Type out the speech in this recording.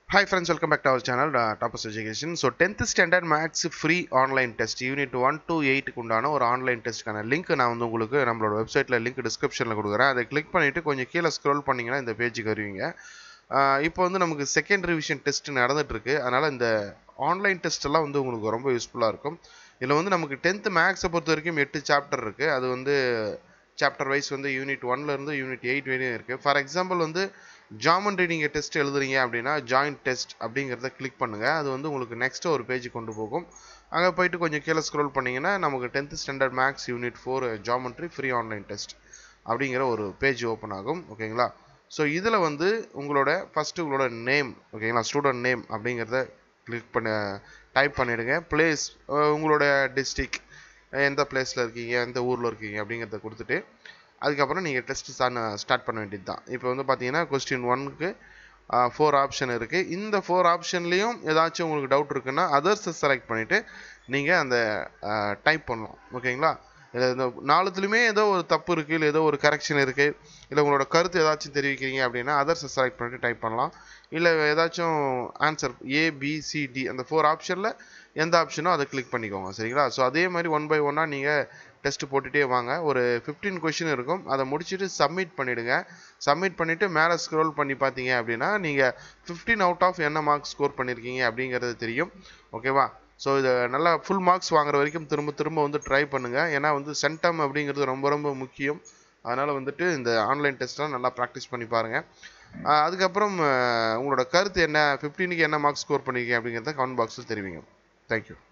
Hi friends, welcome back to our channel uh, Tapas Education. So 10th standard maths free online test unit 1 to 8 க்கு உண்டான ஒரு online டெஸ்ட்க்கான link நான் வந்து உங்களுக்கு நம்மளோட வெப்சைட்டில் லிங்க் டிஸ்கிரிப்ஷனில் கொடுக்குறேன் அதை கிளிக் பண்ணிவிட்டு கொஞ்சம் கீழே ஸ்க்ரோல் பண்ணிங்கன்னா இந்த பேஜுக்கு வருவீங்க ஆஹ் இப்போ வந்து நமக்கு செகண்ட் ரிவிஷன் டெஸ்ட் நடந்துட்டுருக்கு அதனால் இந்த ஆன்லைன் டெஸ்ட் எல்லாம் வந்து உங்களுக்கு ரொம்ப யூஸ்ஃபுல்லாக இருக்கும் இதில் வந்து நமக்கு டென்த்து மேக்ஸை பொறுத்த வரைக்கும் எட்டு சாப்டர் இருக்குது அது வந்து சாப்டர் வைஸ் வந்து யூனிட் ஒன்லேருந்து யூனிட் எயிட் வரையும் இருக்குது ஃபார் எக்ஸாம்பிள் வந்து ஜாமண்ட்ரி நீங்கள் டெஸ்ட் எழுதுறீங்க அப்படின்னா ஜாயிண்ட் டெஸ்ட் அப்படிங்கிறத கிளிக் பண்ணுங்கள் அது வந்து உங்களுக்கு நெக்ஸ்ட் ஒரு பேஜ் கொண்டு போகும் அங்கே போயிட்டு கொஞ்சம் கீழே ஸ்க்ரோல் பண்ணிங்கன்னா நமக்கு tenth standard maths unit four geometry free online test அப்படிங்கிற ஒரு பேஜ் ஓப்பன் ஆகும் ஓகேங்களா ஸோ இதில் வந்து உங்களோட ஃபஸ்ட்டு உங்களோட நேம் ஓகேங்களா ஸ்டூடெண்ட் நேம் அப்படிங்கிறத கிளிக் பண்ண டைப் பண்ணிவிடுங்க பிளேஸ் உங்களோட டிஸ்ட்ரிக் எந்த பிளேஸில் இருக்கீங்க எந்த ஊரில் இருக்கீங்க அப்படிங்கிறத கொடுத்துட்டு அதுக்கப்புறம் நீங்கள் டெஸ்ட் ஸ்டார்ட் பண்ண வேண்டியது தான் இப்போ வந்து பார்த்தீங்கன்னா கொஸ்டின் ஒன்க்கு ஃபோர் ஆப்ஷன் இருக்குது இந்த ஃபோர் ஆப்ஷன்லேயும் ஏதாச்சும் உங்களுக்கு டவுட் இருக்குன்னா அதர்ஸை செலக்ட் பண்ணிவிட்டு நீங்கள் அந்த டைப் பண்ணலாம் ஓகேங்களா இதில் இந்த நாலுத்துலேயுமே ஏதோ ஒரு தப்பு இருக்குது இல்லை ஏதோ ஒரு கரெக்ஷன் இருக்குது இல்லை உங்களோட கருத்து ஏதாச்சும் தெரிவிக்கிறீங்க அப்படின்னா அதர்ஸை செலக்ட் பண்ணிட்டு டைப் பண்ணலாம் இல்லை ஏதாச்சும் ஆன்சர் ஏபிசிடி அந்த ஃபோர் ஆப்ஷனில் எந்த ஆப்ஷனோ அதை கிளிக் பண்ணிக்கோங்க சரிங்களா ஸோ அதே மாதிரி ஒன் பை ஒன்னாக நீங்கள் டெஸ்ட் போட்டுகிட்டே வாங்க ஒரு ஃபிஃப்டீன் கொஷின் இருக்கும் அதை முடிச்சுட்டு சப்மிட் பண்ணிவிடுங்க சப்மிட் பண்ணிவிட்டு மேலே ஸ்க்ரோல் பண்ணி பார்த்தீங்க அப்படின்னா நீங்கள் ஃபிஃப்டீன் அவுட் ஆஃப் என்ன மார்க்ஸ் ஸ்கோர் பண்ணியிருக்கீங்க அப்படிங்கிறது தெரியும் ஓகேவா ஸோ இதை நல்லா ஃபுல் மார்க்ஸ் வாங்குற வரைக்கும் திரும்ப திரும்ப வந்து ட்ரை பண்ணுங்கள் ஏன்னா வந்து சென்டம் அப்படிங்கிறது ரொம்ப ரொம்ப முக்கியம் அதனால் வந்துட்டு இந்த ஆன்லைன் டெஸ்ட்லாம் நல்லா ப்ராக்டிஸ் பண்ணி பாருங்கள் அதுக்கப்புறம் உங்களோட கருத்து என்ன ஃபிஃப்டீனுக்கு என்ன மார்க்ஸ் ஸ்கோர் பண்ணியிருக்கீங்க அப்படிங்கிறத கமெண்ட் பாக்ஸில் தெரிவிங்க தேங்க்யூ